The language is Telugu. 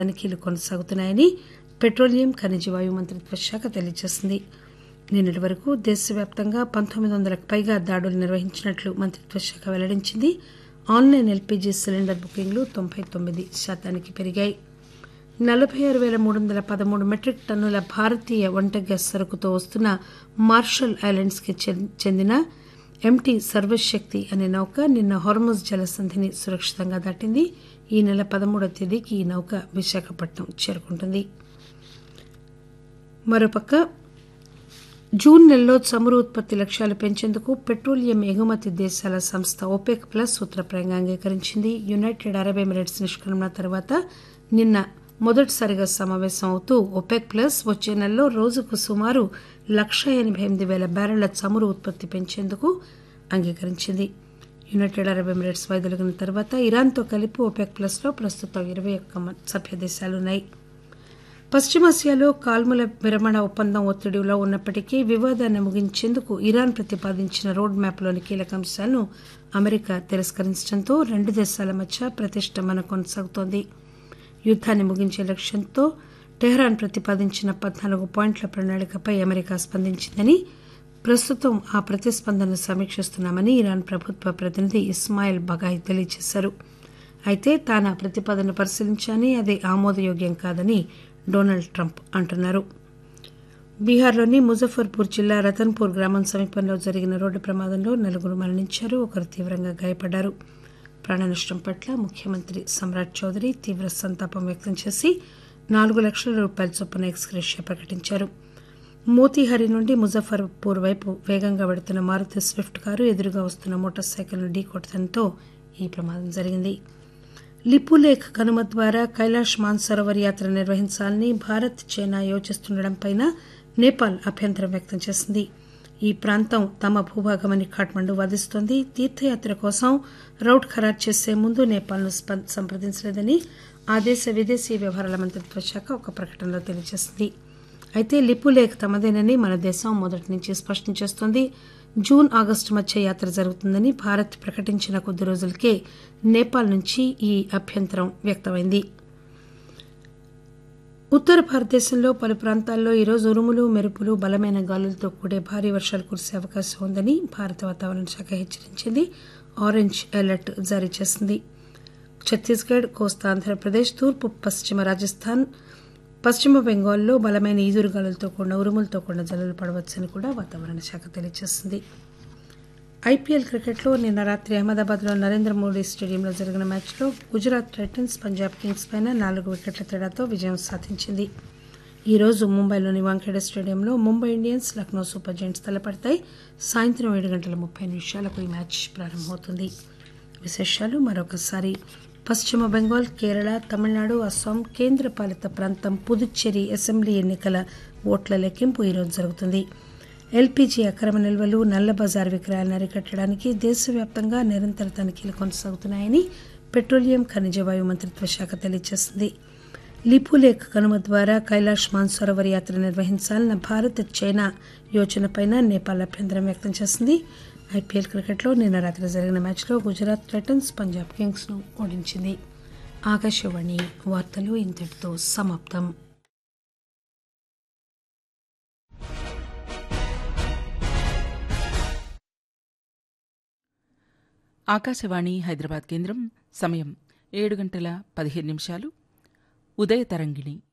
తనిఖీలు కొనసాగుతున్నాయని పెట్రోలియం ఖనిజ వాయు మంత్రిత్వ శాఖ తెలియజేసింది నిన్నటి వరకు దేశవ్యాప్తంగా పంతొమ్మిది వందలకు పైగా దాడులు నిర్వహించినట్లు మంత్రిత్వ శాఖ వెల్లడించింది ఆన్లైన్ ఎల్పీజీ సిలిండర్ బుకింగ్లు తొంభై తొమ్మిది శాతానికి పెరిగాయి నలభై ఆరు పేల మూడు వందల పదమూడు మెట్రిక్ టన్నుల భారతీయ వంట గ్యాస్ సరుకుతో వస్తున్న మార్షల్ ఐలాండ్స్ కి చెందిన ఎంటీ సర్వశక్తి అనే నౌక నిన్న హార్ముజ్ జలసంధిని సురక్షితంగా దాటింది ఈ నెల పదమూడవ తేదీకి ఈ నౌక విశాఖపట్నం చేరుకుంటుంది మరోపక్క జూన్ నెలలో చమురు ఉత్పత్తి లక్ష్యాలు పెంచేందుకు పెట్రోలియం ఎగుమతి దేశాల సంస్థ ఒపెక్ ప్లస్ సూత్రప్రాయంగా అంగీకరించింది యునైటెడ్ అరబ్ ఎమిరేట్స్ నిష్క్రమణ తర్వాత నిన్న మొదటిసారిగా సమావేశం అవుతూ ఒపెక్ ప్లస్ వచ్చే నెలలో రోజుకు సుమారు లక్ష ఎనబై ఎనిమిది పేల బ్యారెళ్ల చమురు ఉత్పత్తి పెంచేందుకు అంగీకరించింది యునైటెడ్ అరబ్ ఎమిరేట్స్ వైదొలిగిన తర్వాత ఇరాన్తో కలిపి ఒపెక్ ప్లస్ లో ప్రస్తుతం ఇరవై ఒక్క సభ్య దేశాలున్నాయి పశ్చిమాసియాలో కాల్ముల విరమణ ఒప్పందం ఒత్తిడిలో ఉన్నప్పటికీ వివాదాన్ని ముగించేందుకు ఇరాన్ ప్రతిపాదించిన రోడ్ మ్యాప్లోని కీలక అంశాలను అమెరికా తిరస్కరించడంతో రెండు దేశాల మధ్య ప్రతిష్టంభన కొనసాగుతోంది యుద్దాన్ని ముగించే లక్ష్యంతో టెహ్రాన్ ప్రతిపాదించిన పద్నాలుగు పాయింట్ల ప్రణాళికపై అమెరికా స్పందించిందని ప్రస్తుతం ఆ ప్రతిస్పందనను సమీక్షిస్తున్నామని ఇరాన్ ప్రభుత్వ ప్రతినిధి ఇస్మాయిల్ బగాయ్ తెలియజేశారు అయితే తాను ఆ ప్రతిపాదన పరిశీలించాని అది ఆమోదయోగ్యం కాదని డొనాల్డ్ ట్రంప్ అంటున్నారు బీహార్లోని ముజఫర్పూర్ జిల్లా రతన్పూర్ గ్రామం సమీపంలో జరిగిన రోడ్డు ప్రమాదంలో నలుగురు మరణించారు ఒకరు తీవ్రంగా గాయపడ్డారు ప్రాణనష్టం పట్ల ముఖ్యమంత్రి సమ్రాట్ చౌదరి తీవ్ర సంతాపం వ్యక్తం చేసి నాలుగు లక్షల రూపాయల చొప్పున ఎక్స్గ్రేషియా ప్రకటించారు మోతీహరి నుండి ముజఫర్పూర్ వైపు వేగంగా వెడుతున్న మారుతి స్విఫ్ట్ కారు ఎదురుగా వస్తున్న మోటార్ సైకిల్ను ఢీకొట్టడంతో ఈ ప్రమాదం జరిగింది లిపులేఖ్ కనుమ ద్వారా కైలాష్ మాన్సరోవర్ యాత్ర నిర్వహించాలని భారత్ చైనా యోచిస్తుండటంపై నేపాల్ అభ్యంతరం వ్యక్తం చేసింది ఈ ప్రాంతం తమ భూభాగమని ఖాట్మండు వాదిస్తోంది తీర్థయాత్ర కోసం రౌట్ ఖరారు చేసే ముందు నేపాల్ను సంప్రదించలేదని ఆ దేశ విదేశీ వ్యవహారాల మంత్రిత్వ శాఖ ఒక ప్రకటనలో తెలియజేసింది అయితే లిపులేఖ్ తమదేనని మన దేశం మొదటి నుంచి స్పష్టం చేస్తోంది జూన్ ఆగస్టు మధ్య యాత్ర జరుగుతుందని భారత్ ప్రకటించిన కొద్ది రోజులకే నేపాల్ నుంచి ఈ అభ్యంతరం వ్యక్తమైంది ఉత్తర భారతదేశంలో పలు ప్రాంతాల్లో ఈరోజు ఉరుములు మెరుపులు బలమైన గాలులతో కూడే భారీ వర్షాలు కురిసే అవకాశం ఉందని భారత వాతావరణ శాఖ హెచ్చరించింది ఆరెంజ్ అలర్ట్ జారీ చేసింది ఛత్తీస్గఢ్ కోస్తా ఆంధ్రప్రదేశ్ తూర్పు పశ్చిమ రాజస్థాన్ పశ్చిమ బెంగాల్లో బలమైన ఈదురుగాలులతో కూడిన ఉరుములతో కూడిన జల్లులు పడవచ్చని కూడా వాతావరణ శాఖ తెలియజేసింది ఐపీఎల్ క్రికెట్లో నిన్న రాత్రి అహ్మదాబాద్లో నరేంద్ర మోడీ స్టేడియంలో జరిగిన మ్యాచ్లో గుజరాత్ టైటన్స్ పంజాబ్ కింగ్స్ పైన నాలుగు వికెట్ల తేడాతో విజయం సాధించింది ఈ రోజు ముంబైలోని వాంఖేడే స్టేడియంలో Mumbai Indians Lucknow super giants తలపడతాయి సాయంత్రం ఏడు గంటల ముప్పై నిమిషాలకు ఈ మ్యాచ్ ప్రారంభమవుతుంది విశేషాలు మరొకసారి పశ్చిమ బెంగాల్ కేరళ తమిళనాడు అస్సాం కేంద్రపాలిత ప్రాంతం పుదుచ్చేరి అసెంబ్లీ ఎన్నికల ఓట్ల లెక్కింపు ఈరోజు జరుగుతుంది ఎల్పీజీ అక్రమ నిల్వలు నల్ల బజార్ విక్రయాలను అరికట్టడానికి దేశవ్యాప్తంగా నిరంతర తనిఖీలు కొనసాగుతున్నాయని పెట్రోలియం ఖనిజ వాయు మంత్రిత్వ శాఖ తెలియజేసింది లిపులేఖ్ కనుమ ద్వారా కైలాష్ మాన్సరోవర్ యాత్ర నిర్వహించాలన్న భారత్ చైనా యోచనపై నేపాల్ అభ్యంతరం వ్యక్తం చేసింది ఐపీఎల్ క్రికెట్లో నిన్న రాత్రి జరిగిన మ్యాచ్లో గుజరాత్ టైటన్స్ పంజాబ్ కింగ్స్ను ఓడించింది ఆకాశవాణి వార్తలు ఇంతటితో సమాప్తం ఆకాశవాణి హైదరాబాద్ కేంద్రం సమయం ఏడు గంటల పదిహేను నిమిషాలు ఉదయ తరంగిణి